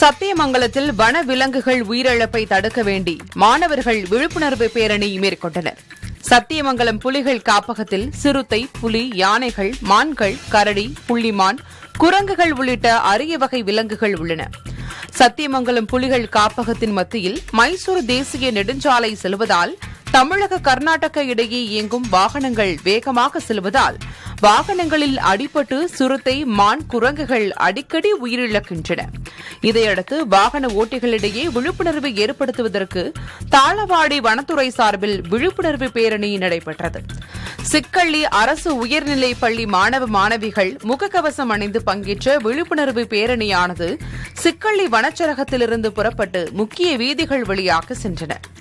சத்தியமங்கலத்தில் வன விலங்குகள் உயிரிழப்பை தடுக்க வேண்டி மாணவர்கள் விழிப்புணர்வு பேரணி மேற்கொண்டனர் சத்தியமங்கலம் புலிகள் காப்பகத்தில் சிறுத்தை புலி யானைகள் மான்கள் கரடி புள்ளிமான் குரங்குகள் உள்ளிட்ட அரிய வகை விலங்குகள் உள்ளன சத்தியமங்கலம் புலிகள் காப்பகத்தின் மத்தியில் மைசூர் தேசிய நெடுஞ்சாலை செல்வதால் தமிழக கர்நாடக இடையே இயங்கும் வாகனங்கள் வேகமாக செல்வதால் வாகனங்களில் அடிபட்டு சுருத்தை மான் குரங்குகள் அடிக்கடி உயிரிழக்கின்றன இதையடுத்து வாகன ஓட்டிகளிடையே விழிப்புணர்வு ஏற்படுத்துவதற்கு தாளவாடி வனத்துறை சார்பில் விழிப்புணர்வு பேரணி நடைபெற்றது சிக்கள்ளி அரசு உயர்நிலைப் பள்ளி மாணவ மாணவிகள் முகக்கவசம் அணிந்து பங்கேற்ற விழிப்புணர்வு பேரணியானது சிக்கள்ளி வனச்சரகத்திலிருந்து புறப்பட்டு முக்கிய வீதிகள் வழியாக சென்றன